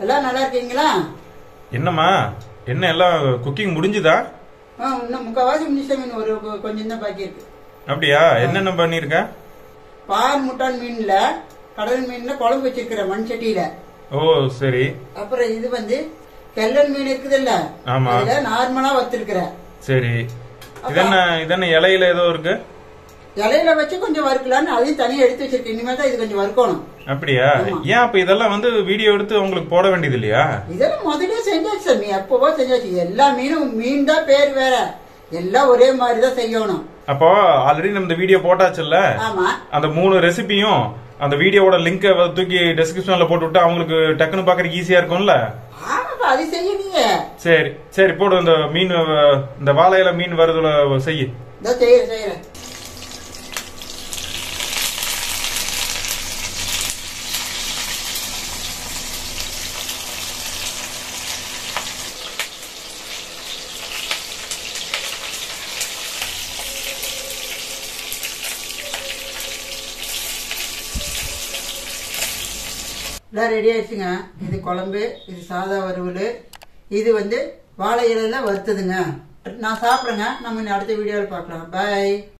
எல்லாம் நல்லா இருக்கீங்களா என்னம்மா என்ன எல்லாம் குக்கிங் முடிஞ்சுதா ஆ இன்னும் முக்கால்வாசி முடிச்ச மீன் ஒரு கொ- கொஞ்சம் தான் பாக்கி இருக்கு அப்படியா என்னென்ன பண்ணிருக்க பால் முட்டான் மீன்ல கடல் மீன்ல குழம்பு வச்சிருக்கிறேன் மண் சட்டியில ஓ சரி அப்புறம் இது வந்து கெல்லன் மீன் இருக்குதுல்ல ஆமா. அதுல நார்மலா வச்சிருக்கிறேன் சரி இதென்ன இதென்ன இலையில ஏதோ இருக்கு இலையில வச்சு கொஞ்சம் வறுக்கலான்னு அதையும் தனியா எடுத்து வச்சிருக்கேன் இனிமேல் தான் இது கொஞ்சம் வறுக்கணும் அப்படியா ஏன் அப்ப இதெல்லாம் வந்து வீடியோ எடுத்து உங்களுக்கு போட வேண்டியது இல்லையா இதெல்லாம் முதல்ல செஞ்சாச்சு சாமி எப்பவோ செஞ்சாச்சு எல்லா மீனும் மீன் தான் பேர் வேற எல்லாம் ஒரே மாதிரி தான் செய்யணும் அப்போ ஆல்ரெடி நம்ம இந்த வீடியோ போட்டாச்சுல்ல ஆமா அந்த மூணு ரெசிபியும் அந்த வீடியோவோட லிங்கை தூக்கி டெஸ்கிரிப்ஷன்ல போட்டு விட்டா அவங்களுக்கு டக்குன்னு பாக்குறதுக்கு ஈஸியா இருக்கும்ல ஆமாப்பா அது செய்யணுங்க சரி சரி போடு இந்த மீன் அஹ், இந்த வாழையில மீன் வருதுல செய்யு இதோ செய்யறேன் செய்யறேன் எல்லாம் ரெடி ஆயிடுச்சுங்க இது குழம்பு இது சாதா வறுவல் இது வந்து வாழை இலையில வறுத்ததுங்க நான் சாப்பிடுங்க நம்ம இன்னும் அடுத்த வீடியோவில் பார்க்கலாம் பாய்